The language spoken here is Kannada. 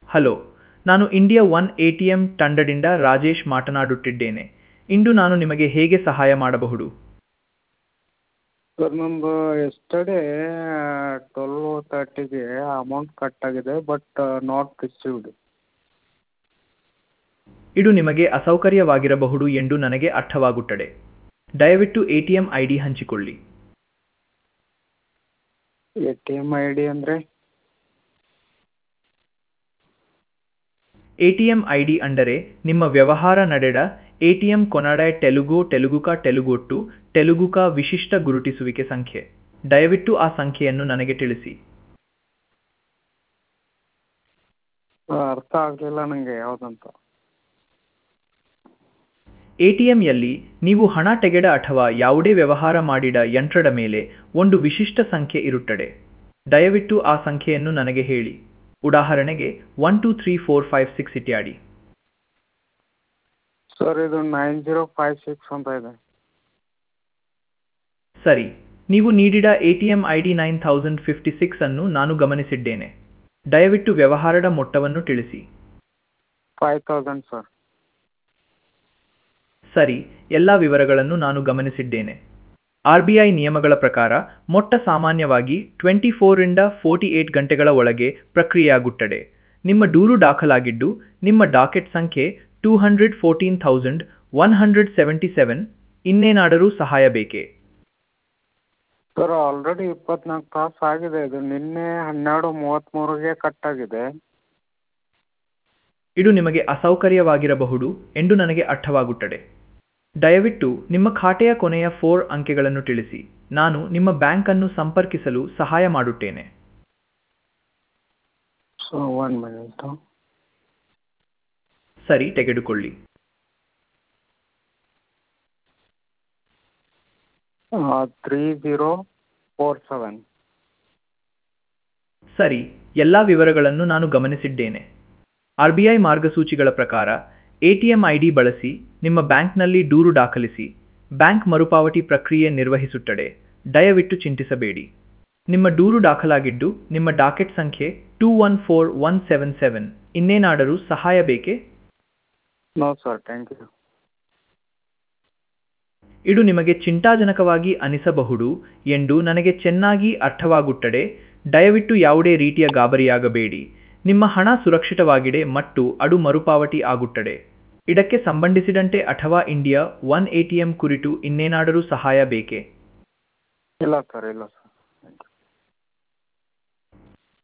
ಹಲೋ ನಾನು India one A T M ತಂಡದಿಂದ ರಾಜೇಶ್ ಮಾತನಾಡುತ್ತಿದ್ದೇನೆ ಇಂದು ನಾನು ನಿಮಗೆ ಹೇಗೆ ಸಹಾಯ ಮಾಡಬಹುದು ಸರ್ ನಮ್ಮದು ಎಸ್ಟರ್ಡೇ ಟ್ವೆಲ್ವ್ ತರ್ಟಿಗೆ ಅಮೌಂಟ್ ಕಟ್ ಆಗಿದೆ ಬಟ್ ನಾಟ್ ರಿಸೀವ್ಡ್ ಇದು ನಿಮಗೆ ಅಸೌಕರ್ಯವಾಗಿರಬಹುದು ಎಂದು ನನಗೆ ಅರ್ಥವಾಗುತ್ತದೆ ದಯವಿಟ್ಟು A T M I D ಹಂಚಿಕೊಳ್ಳಿ A T M I D ಅಂದರೆ A T M I D ಅಂದರೆ ನಿಮ್ಮ ವ್ಯವಹಾರ ನಡೆದ ಎ ಟಿ ಎಂ ಕೊನಡ ತೆಲುಗು ತೆಲುಗುಕ ತೆಲುಗೊಟ್ಟು ತೆಲುಗುಕ ವಿಶಿಷ್ಟ ಗುರುತಿಸುವಿಕೆ ಸಂಖ್ಯೆ ದಯವಿಟ್ಟು ಆ ಸಂಖ್ಯೆಯನ್ನು ನನಗೆ ತಿಳಿಸಿ ಅರ್ಥ ಆಗಲಿಲ್ಲ ನನಗೆ ಯಾವುದಂತ ಎ ಟಿ ಎಂಯಲ್ಲಿ ನೀವು ಹಣ ತೆಗೆದ ಅಥವಾ ಯಾವುದೇ ವ್ಯವಹಾರ ಮಾಡಿದ ಯಂತ್ರದ ಮೇಲೆ ಒಂದು ವಿಶಿಷ್ಟ ಸಂಖ್ಯೆ ಇರುತ್ತದೆ ದಯವಿಟ್ಟು ಆ ಸಂಖ್ಯೆಯನ್ನು ನನಗೆ ಹೇಳಿ ಉದಾಹರಣೆಗೆ one two three four five six ಇತ್ಯಾದಿ ಸರ್ ಇದು ನೈನ್ ಜೀರೋ ಫೈವ್ ಸಿಕ್ಸ್ ಅಂತ ಇದೆ ಸರಿ ನೀವು ನೀಡಿದ A T M I D nine thousand fifty six ಅನ್ನು ನಾನು ಗಮನಿಸಿದ್ದೇನೆ ದಯವಿಟ್ಟು ವ್ಯವಹಾರದ ಮೊತ್ತವನ್ನು ತಿಳಿಸಿ ಫೈವ್ ತೌಸಂಡ್ ಸರ್ ಸರಿ ಎಲ್ಲ ವಿವರಗಳನ್ನು ನಾನು ಗಮನಿಸಿದ್ದೇನೆ ಆರ್ ಬಿ ಐ ನಿಯಮಗಳ ಪ್ರಕಾರ ಮೊಟ್ಟ ಸಾಮಾನ್ಯವಾಗಿ ಟ್ವೆಂಟಿ ಫೋರಿಂದ ಫೋರ್ಟಿ ಏಟ್ ಗಂಟೆಗಳ ಒಳಗೆ ಪ್ರಕ್ರಿಯೆಯಾಗುತ್ತದೆ ನಿಮ್ಮ ದೂರು ದಾಖಲಾಗಿದ್ದು ನಿಮ್ಮ ಡಾಕೆಟ್ ಸಂಖ್ಯೆ two hundred fourteen thousand one hundred seventy seven ಇನ್ನೇನಾದರೂ ಸಹಾಯ ಬೇಕೇ ಸರ್ ಆಲ್ರೆಡಿ ಇಪ್ಪತ್ನಾಲ್ಕು ತಾಸು ಆಗಿದೆ ಇದು ನಿನ್ನೆ ಹನ್ನೆರಡು ಮೂವತ್ತ್ಮೂರಿಗೆ ಕಟ್ ಆಗಿದೆ ಇದು ನಿಮಗೆ ಅಸೌಕರ್ಯವಾಗಿರಬಹುದು ಎಂದು ನನಗೆ ಅರ್ಥವಾಗುತ್ತದೆ ದಯವಿಟ್ಟು ನಿಮ್ಮ ಖಾತೆಯ ಕೊನೆಯ ಫೋರ್ ಅಂಕೆಗಳನ್ನು ತಿಳಿಸಿ ನಾನು ನಿಮ್ಮ ಬ್ಯಾಂಕನ್ನು ಸಂಪರ್ಕಿಸಲು ಸಹಾಯ ಮಾಡುತ್ತೇನೆ ಸೊ ಒನ್ ಮಿನಿಟು ಸರಿ ತೆಗೆದುಕೊಳ್ಳಿ ತ್ರೀ ಜೀರೋ ಫೋರ್ ಸೆವೆನ್ ಸರಿ ಎಲ್ಲ ವಿವರಗಳನ್ನು ನಾನು ಗಮನಿಸಿದ್ದೇನೆ ಆರ್ ಬಿ ಐ ಮಾರ್ಗಸೂಚಿಗಳ ಪ್ರಕಾರ A T M I D ಬಳಸಿ ನಿಮ್ಮ ಬ್ಯಾಂಕ್ನಲ್ಲಿ ದೂರು ದಾಖಲಿಸಿ ಬ್ಯಾಂಕ್ ಮರುಪಾವತಿ ಪ್ರಕ್ರಿಯೆ ನಿರ್ವಹಿಸುತ್ತದೆ ದಯವಿಟ್ಟು ಚಿಂತಿಸಬೇಡಿ ನಿಮ್ಮ ದೂರು ದಾಖಲಾಗಿದ್ದು ನಿಮ್ಮ ಡಾಕೆಟ್ ಸಂಖ್ಯೆ two one four one seven seven ಇನ್ನೇನಾದರೂ ಸಹಾಯ ಬೇಕೇ ನೋ ಸರ್ ಥ್ಯಾಂಕ್ ಯು ಇದು ನಿಮಗೆ ಚಿಂತಾಜನಕವಾಗಿ ಅನಿಸಬಹುದು ಎಂದು ನನಗೆ ಚೆನ್ನಾಗಿ ಅರ್ಥವಾಗುತ್ತದೆ ದಯವಿಟ್ಟು ಯಾವುದೇ ರೀತಿಯ ಗಾಬರಿಯಾಗಬೇಡಿ ನಿಮ್ಮ ಹಣ ಸುರಕ್ಷಿತವಾಗಿದೆ ಮತ್ತು ಅದು ಮರುಪಾವತಿ ಆಗುತ್ತದೆ ಇದಕ್ಕೆ ಸಂಬಂಧಿಸಿದಂತೆ ಅಥವಾ India one A T M ಕುರಿತು ಇನ್ನೇನಾದರೂ ಸಹಾಯ ಬೇಕೇ ಇಲ್ಲ ಸರ್ ಇಲ್ಲ ಸರ್ ಥ್ಯಾಂಕ್ ಯು